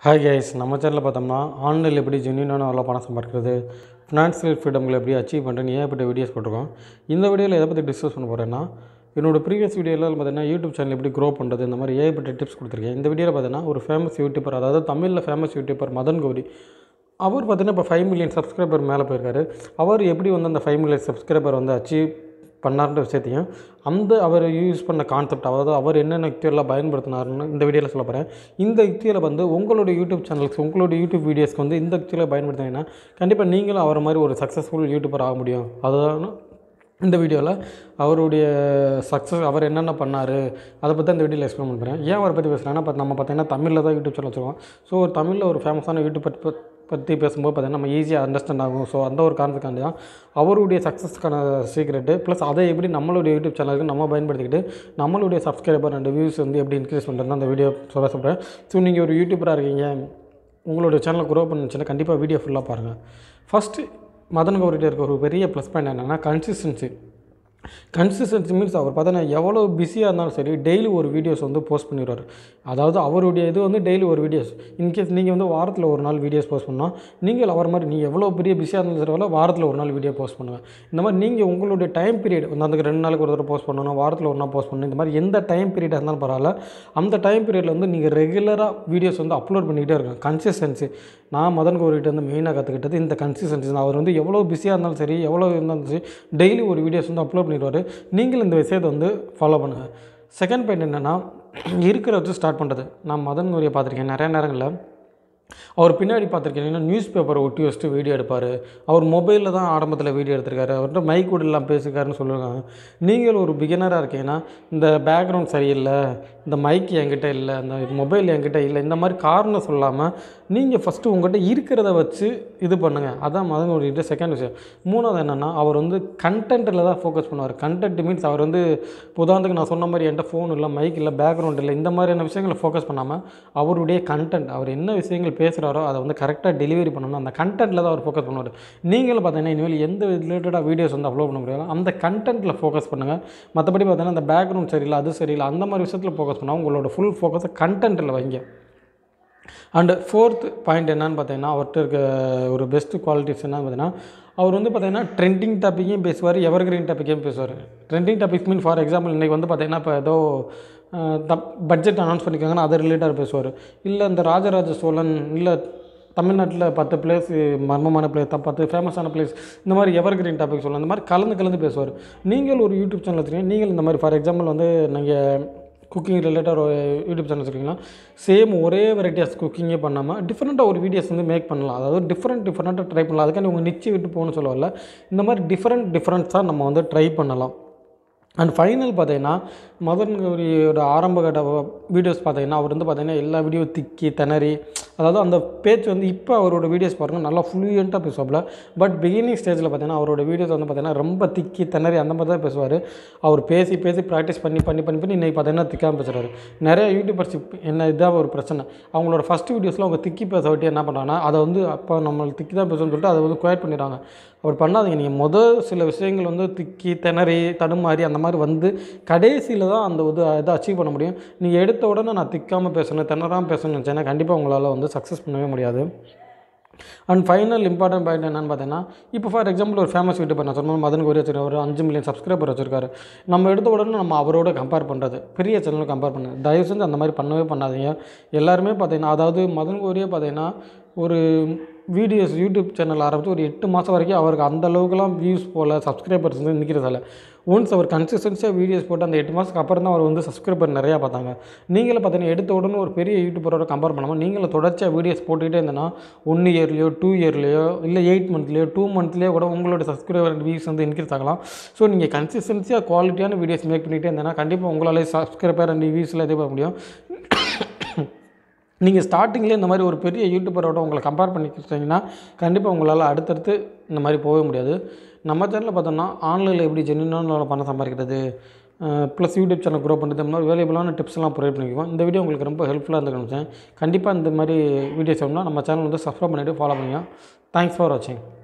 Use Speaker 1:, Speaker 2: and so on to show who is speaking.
Speaker 1: hi guys நம்ம சேனலில் பார்த்தோம்னா ஆன்லைனில் எப்படி ஜென்யூனான நல்லா பணம் சம்பாதிக்கிறது ஃபினான்ஷியல் ஃப்ரீடம்களை எப்படி அச்சீவ் பண்ணுறேன்னு ஏகப்பட்ட வீடியோஸ் போட்டிருக்கோம் இந்த வீடியோவில் எதை பற்றி டிஸ்கஸ் பண்ண போகிறேன்னா என்னோட ப்ரீவியஸ் வீடியோவில் பார்த்தீங்கன்னா யூடியூப் சேனல் எப்படி க்ரோ பண்ணுறது இந்த மாதிரி ஏகப்பட்ட டிப்ஸ் கொடுத்துருக்கேன் இந்த வீடியோவில் பார்த்தீங்கன்னா ஒரு ஃபேமஸ் யூடியூபர் அதாவது தமிழில் ஃபேமஸ் யூடியூபர் மதன் கௌரி அவர் பார்த்தீங்கன்னா இப்போ ஃபைவ் மில்லியன் சப்ஸ்கிரைபர் மேலே போயிருக்காரு அவர் எப்படி வந்து அந்த ஃபைவ் மில்லியன் சப்ஸ்கிரைபர் வந்து அச்சீவ் பண்ணார்ன்ற விஷயத்தையும் அந்த அவர் யூஸ் பண்ண கான்செப்ட் அதாவது அவர் என்னென்ன யுக்தியெல்லாம் பயன்படுத்தினாருன்னு இந்த வீடியோவில் சொல்ல போகிறேன் இந்த யுக்தியில் வந்து உங்களுடைய யூடியூப் சேனல்ஸ் உங்களுடைய யூடியூப் வீடியோஸ்க்கு வந்து இந்த யுக்தியில் பயன்படுத்தினீங்கன்னா கண்டிப்பாக நீங்களும் அவரை மாதிரி ஒரு சக்ஸஸ்ஃபுல் யூடியூபர் ஆக முடியும் அதுதான் இந்த வீடியோவில் அவருடைய சக்ஸஸ் அவர் என்னென்ன பண்ணார் அதை பற்றி அந்த வீடியோவில் எக்ஸ்பிளைன் பண்ணுறேன் ஏன் அவரை பற்றி பேசுகிறேன்னா இப்போ நம்ம பார்த்தீங்கன்னா தமிழில் தான் யூடியூப் சேனல் வச்சுருக்கோம் ஸோ ஒரு தமிழில் ஒரு ஃபேமஸான யூடியூப் பற்றி பற்றி பேசும்போது பார்த்தீங்கன்னா நம்ம ஈஸியாக அண்டர்ஸ்டாண்ட் ஆகும் ஸோ அந்த ஒரு காரணத்துக்காண்டி தான் அவருடைய சக்ஸஸ்க்கான சீக்ரெட்டு ப்ளஸ் அதை எப்படி நம்மளுடைய யூடியூப் சேனலுக்கு நம்ம பயன்படுத்திக்கிட்டு நம்மளுடைய சப்ஸ்கிரைபர் அண்ட் வியூஸ் வந்து எப்படி இன்க்ரீஸ் பண்ணுறது அந்த வீடியோ சொல்ல சொல்கிறேன் ஸோ நீங்கள் ஒரு யூடியூபராக இருக்கீங்க உங்களுடைய சேனலை க்ரோ பண்ணுச்சுன்னா கண்டிப்பாக வீடியோ ஃபுல்லாக பாருங்கள் ஃபஸ்ட்டு மதன் கௌரிட்ட இருக்க ஒரு பெரிய ப்ளஸ் பாயிண்ட் என்னென்னா கன்சிஸ்டன்சி கன்சிஸ்டன்சி மீன்ஸ் அவர் பார்த்தீங்கன்னா எவ்வளோ பிஸியாக இருந்தாலும் சரி டெய்லி ஒரு வீடியோஸ் வந்து போஸ்ட் பண்ணிடுவார் அதாவது அவருடைய இது வந்து டெய்லி ஒரு வீடியோஸ் இன்கேஸ் நீங்கள் வந்து வாரத்தில் ஒரு நாள் வீடியோஸ் போஸ்ட் பண்ணால் நீங்கள் அவர் மாதிரி நீங்கள் எவ்வளோ பெரிய பிஸியாக இருந்தாலும் சரி வாரத்தில் ஒரு நாள் வீடியோ போஸ்ட் பண்ணுங்கள் இந்த மாதிரி நீங்கள் உங்களுடைய டைம் பீரியட் வந்து அந்த ரெண்டு நாளுக்கு ஒரு தடவை போஸ்ட் பண்ணணும் வாரத்தில் ஒரு நாள் போஸ்ட் பண்ணணும் இந்த மாதிரி எந்த டைம் பீரியடாக இருந்தாலும் பரவாயில்ல அந்த டைம் பீரியடில் வந்து நீங்கள் ரெகுலராக வீடியோஸ் வந்து அப்லோட் பண்ணிக்கிட்டே இருக்கணும் கன்சிஸ்டன்சி நான் மதன் கோரிகிட்ட வந்து மெயினாக கற்றுக்கிட்டது இந்த கன்சிஸ்டன்சி தான் அவர் வந்து எவ்வளோ பிஸியாக இருந்தாலும் சரி எவ்வளோ இருந்தாலும் சரி டெய்லி ஒரு வீடியோஸ் வந்து அப்லோட் பண்ணிடுவார் நீங்களும் இந்த விஷயத்தை வந்து ஃபாலோ பண்ணுங்கள் செகண்ட் பாயிண்ட் என்னென்னா இருக்கிற வச்சு ஸ்டார்ட் பண்ணுறது நான் மதன் கோரியை பார்த்துருக்கேன் நிறைய நேரங்களில் அவர் பின்னாடி பார்த்துருக்கீங்கன்னா நியூஸ் பேப்பரை ஒட்டி வச்சுட்டு வீடியோ எடுப்பார் அவர் மொபைலில் தான் ஆரம்பத்தில் வீடியோ எடுத்திருக்காரு அவர்கிட்ட மைக் கூட எல்லாம் பேசியிருக்காருன்னு சொல்லுவாங்க நீங்கள் ஒரு பிகினராக இருக்கீங்கன்னா இந்த பேக்ரவுண்ட் சரியில்லை இந்த மைக் என்கிட்ட இல்லை இந்த மொபைல் என்கிட்ட இல்லை இந்த மாதிரி காரணம் சொல்லாமல் நீங்கள் ஃபஸ்ட்டு உங்கள்கிட்ட இருக்கிறத வச்சு இது பண்ணுங்கள் அதான் மதன் ஒரு இது செகண்ட் விஷயம் மூணாவது என்னென்னா அவர் வந்து கண்டென்ட்டில் தான் ஃபோக்கஸ் பண்ணுவார் கண்டென்ட் மீன்ஸ் அவர் வந்து உதாரணத்துக்கு நான் சொன்ன மாதிரி என்கிட்ட ஃபோன் இல்லை மைக் இல்லை பேக்ரவுண்ட் இல்லை இந்த மாதிரியான விஷயங்களை ஃபோக்கஸ் பண்ணாமல் அவருடைய கண்டென்ட் அவர் என்ன விஷயங்கள் பேசுகிறாரோ அதை வந்து கரெக்டாக டெலிவரி பண்ணணும் அந்த கண்டென்ட்டில் தான் அவர் ஃபோக்கஸ் பண்ணுவார் நீங்களும் பார்த்தீங்கன்னா இனிமேல் எந்த ரிலேட்டடாக வீடியோஸ் வந்து அப்லோட் பண்ண முடியாது அந்த கண்டென்ட்டில் ஃபோக்கஸ் பண்ணுங்கள் மற்றபடி பார்த்தீங்கன்னா அந்த பேக்ரவுண்ட் சரியில்லை அது சரியில்லை அந்த மாதிரி விஷயத்தில் ஃபோக்கஸ் பண்ணால் உங்களோட ஃபுல் ஃபோக்கஸை கண்டென்ட்டில் வைங்க அண்டு ஃபோர்த் பாயிண்ட் என்னன்னு பார்த்தீங்கன்னா அவர்கிட்ட இருக்க ஒரு பெஸ்ட் குவாலிட்டிஸ் என்னன்னு பார்த்தீங்கன்னா அவர் வந்து பார்த்தீங்கன்னா ட்ரெண்டிங் டாப்பிக்கையும் பேசுவார் எவர் கிரீன் டாப்பிக்கையும் பேசுவார் trending topics mean for example இன்றைக்கி வந்து பார்த்தீங்கன்னா இப்போ ஏதோ பட்ஜெட் அனௌன்ஸ் பண்ணியிருக்காங்கன்னா அதை ரிலேட்டடாக பேசுவார் இல்லை இந்த ராஜராஜ சோழன் இல்லை தமிழ்நாட்டில் பத்து பிளேஸ் மர்மமான பிளேஸ் பத்து ஃபேமஸான பிளேஸ் இந்த மாதிரி எவர் கிரீன் டாபிக் சொல்லலாம் இந்த மாதிரி கலந்து கலந்து பேசுவார் நீங்கள் ஒரு யூடியூப் சேனல் வச்சுருக்கீங்க நீங்கள் இந்த மாதிரி ஃபார் எக்ஸாம்பிள் வந்து நீங்கள் குக்கிங் ரிலேட்டட் ஒரு யூடியூப் சேனல் வச்சுருக்கீங்கன்னா சேம் ஒரே வெரைட்டியாஸ் குக்கிங்கே பண்ணாமல் டிஃப்ரெண்ட்டாக ஒரு வீடியோஸ் வந்து மேக் பண்ணலாம் அதாவது டிஃப்ரெண்ட் டிஃப்ரெண்ட்டாக ட்ரை பண்ணலாம் அதுக்காண்டி உங்கள் நிச்சய விட்டு போகணும்னு சொல்லல இந்த மாதிரி டிஃப்ரெண்ட் டிஃப்ரெண்ட்ஸாக நம்ம வந்து ட்ரை பண்ணலாம் அண்ட் ஃபைனல் பார்த்தீங்கன்னா மதன் கௌரியோட ஆரம்ப கட்ட வீடியோஸ் பார்த்தீங்கன்னா அவர் வந்து பார்த்தீங்கன்னா எல்லா வீடியோ திக்கி திணறி அதாவது அந்த பேச்சு வந்து இப்போ அவரோட வீடியோஸ் பாருங்கள் நல்லா ஃப்ளூயண்ட்டாக பேசுவாப்பில் பட் பிகினிங் ஸ்டேஜில் பார்த்தீங்கன்னா அவரோட வீடியோஸ் வந்து பார்த்தீங்கன்னா ரொம்ப திக்கி திணறி அந்த மாதிரி தான் பேசுவார் அவர் பேசி பேசி ப்ராக்டிஸ் பண்ணி பண்ணி பண்ணி பண்ணி இன்றைக்கி பார்த்தீங்கன்னா திக்காமல் பேசுகிறாரு நிறைய யூடியூபர்ஸ் என்ன இதாக ஒரு பிரச்சனை அவங்களோட ஃபஸ்ட் வீடியோஸில் அவங்க திக்கி பேச விட்டு என்ன பண்ணுறாங்கன்னா அதை வந்து அப்போ நம்ம திக்கி தான் பேசணும்னு சொல்லிட்டு அதை வந்து குயட் பண்ணிடுறாங்க அப்படி பண்ணாதீங்க நீங்கள் மொதல் சில விஷயங்கள் வந்து திக்கி திணறி தடுமாறி அந்த மாதிரி வந்து கடைசியில் தான் அந்த இது இதை அச்சீவ் பண்ண முடியும் நீங்கள் எடுத்த உடனே நான் திக்காமல் பேசணும் திணறாமல் பேசணும்னு நினச்சேன்னா கண்டிப்பாக உங்களால் வந்து சக்ஸஸ் பண்ணவே முடியாது அண்ட் ஃபைனல் இம்பார்ட்டன்ட் பாயிண்ட் என்னென்னு பார்த்தீங்கன்னா இப்போ ஃபார் எக்ஸாம்பிள் ஒரு ஃபேமஸ் யூடியூபர் நான் சொன்ன மதன் கோரி வச்சிருக்காரு ஒரு அஞ்சு மில்லியன் சப்ஸ்கிரைபர் வச்சிருக்காரு நம்ம எடுத்த உடனே நம்ம அவரோட கம்பேர் பண்ணுறது பெரிய சேனலை கம்பேர் பண்ணு தயவு செஞ்சு அந்த மாதிரி பண்ணவே பண்ணாதீங்க எல்லாருமே பார்த்தீங்கன்னா அதாவது மதன் கோரியே பார்த்தீங்கன்னா ஒரு வீடியோஸ் யூடியூப் சேனல் ஆரம்பித்து ஒரு எட்டு மாதம் வரைக்கும் அவருக்கு அந்த அளவுக்குலாம் வியூஸ் போல் சப்ஸ்கிரைபர்ஸ் வந்து நிற்கிறதால ஒன்ஸ் அவர் கன்சிஸ்டன்சியாக வீடியோஸ் போட்டு அந்த எட்டு மாதத்துக்கு அப்புறம் தான் அவர் வந்து சப்ஸ்கிரைபர் நிறையா பார்த்தாங்க நீங்களும் பார்த்தீங்கன்னா எடுத்த உடனே ஒரு பெரிய யூடியூபரோட கம்பேர் பண்ணாமல் நீங்களும் தொடர்ச்சியாக வீடியோஸ் போட்டுக்கிட்டே இருந்தேன்னா ஒன் இயர்லையோ டூ இயர்லையோ இல்லை எயிட் மந்த்லேயோ டூ மந்த்லேயோ கூட உங்களோட சப்ஸ்கிரைபர் வியூஸ் வந்து இன்க்ரீஸ் ஆகலாம் ஸோ நீங்கள் கன்சிஸ்டன்சியாக குவாலிட்டியான வீடியோஸ் மேக் பண்ணிகிட்டே இருந்தேன்னா கண்டிப்பாக உங்களால் சப்ஸ்கிரைபர் அண்ட் வியூஸில் இதே பார்க்க முடியும் நீங்கள் ஸ்டார்டிங்லேயே இந்த மாதிரி ஒரு பெரிய யூடியூபரோட உங்களை கம்பேர் பண்ணிக்கிட்டீங்கன்னா கண்டிப்பாக உங்களால் அடுத்தடுத்து இந்த மாதிரி போகவே முடியாது நம்ம சேனலில் பார்த்தோம்னா ஆன்லைனில் எப்படி ஜென்யூனான பணம் சம்பாதிக்கிறது ப்ளஸ் யூடியூப் சேனல் க்ரோ பண்ணுறது இந்த மாதிரி வேலைபிளான டிப்ஸ்லாம் ப்ரொவைட் பண்ணிக்குவோம் இந்த வீடியோ உங்களுக்கு ரொம்ப ஹெல்ப்ஃபுல்லாக இருந்து நினச்சேன் கண்டிப்பாக இந்த மாதிரி வீடியோஸ் வேணும்னா நம்ம சேனல் வந்து சப்ஸ்கிரைப் பண்ணிவிட்டு ஃபாலோ பண்ணுங்கள் தேங்க்ஸ் ஃபார் வாட்சிங்